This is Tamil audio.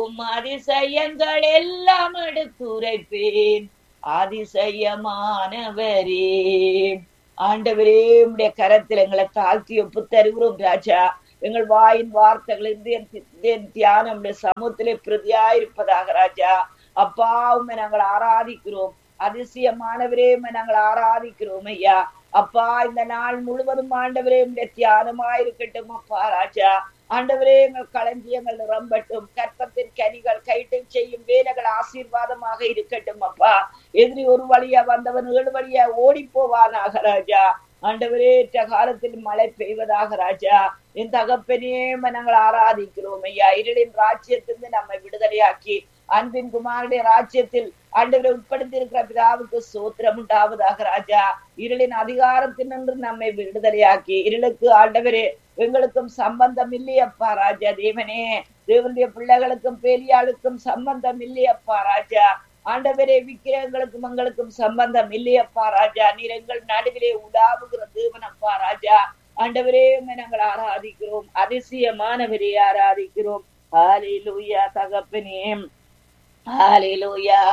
உம் அதிசயங்கள் எல்லாம் எடுத்துரைப்பேன் அதிசயமானவரே ஆண்டவரே உம்முடைய கரத்தில் எங்களை தாழ்த்தி ஒப்பு தருகிறோம் ராஜா எங்கள் வாயின் வார்த்தைகள் இந்த தியானம் உடைய சமூகத்திலே பிரதியாயிருப்பதாக ராஜா அப்பா உண்மை நாங்கள் ஆராதிக்கிறோம் அதிசயமானவரே உம்மை நாங்கள் ஆராதிக்கிறோம் ஐயா அப்பா இந்த நாள் முழுவதும் ஆண்டவரே உடைய தியானமா இருக்கட்டும் அப்பா ராஜா ஆண்டவரே எங்கள் களஞ்சியங்கள் நிரம்பட்டும் கற்பத்தின் கனிகள் கைட்டை செய்யும் வேலைகள் ஆசீர்வாதமாக இருக்கட்டும் அப்பா எதிரி ஒரு வழியா வந்தவன் ஏழு வழியா ஓடி போவானாக ராஜா ஆண்டவரே காலத்தில் மழை பெய்வதாக ராஜா என் தகப்பனே நாங்கள் ஆராதிக்கிறோம் ஐயா இருளின் ராஜ்யத்திலிருந்து நம்மை விடுதலையாக்கி அன்பின் குமாரனுடைய ராஜ்யத்தில் ஆண்டவரை உட்படுத்தி இருக்கிற பிதாவுக்கு சோத்திரம் உண்டாவதாக ராஜா இருளின் அதிகாரத்தினின்று நம்மை விடுதலையாக்கி இருளுக்கு ஆண்டவரே எங்களுக்கும் சம்பந்தம் இல்லையப்பா ராஜா தேவனே தேவனுடைய பிள்ளைகளுக்கும் பேலியாளுக்கும் சம்பந்தம் இல்லையப்பா ராஜா ஆண்டவரே விக்கிரகங்களுக்கும் எங்களுக்கும் சம்பந்தம் இல்லையப்பா ராஜா நீர் எங்கள் நடுவிலே உலாவுகிற தேவன் அப்பா ராஜா ஆண்டவரே நாங்கள் ஆராதிக்கிறோம் அதிசயமானவரே ஆராதிக்கிறோம் ஹாலிலூயா தகப்பனே ஹாலிலூயா